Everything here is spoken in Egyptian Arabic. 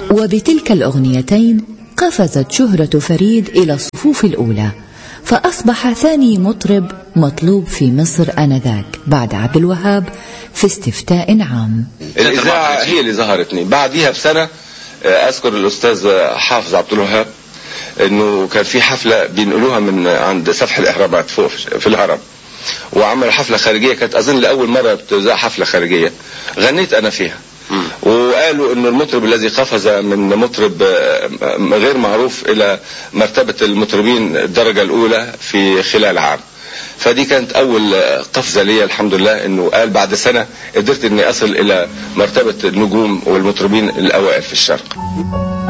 وبتلك الأغنيتين قفزت شهرة فريد إلى الصفوف الأولى فأصبح ثاني مطرب مطلوب في مصر آنذاك بعد عبد الوهاب في استفتاء عام الإذاعة هي اللي ظهرتني بعديها بسنة آه، أذكر الأستاذ حافظ عبد الوهاب إنه كان في حفلة بينقلوها من عند سفح الإهرامات فوق في الهرم وعملوا حفلة خارجية كانت أظن لأول مرة بتذاع حفلة خارجية غنيت أنا فيها وقالوا ان المطرب الذي قفز من مطرب آه، غير معروف الى مرتبة المطربين الدرجة الاولى في خلال عام فدي كانت اول قفزة لي الحمد لله انه قال بعد سنة قدرت اني اصل الى مرتبة النجوم والمطربين الاوائل في الشرق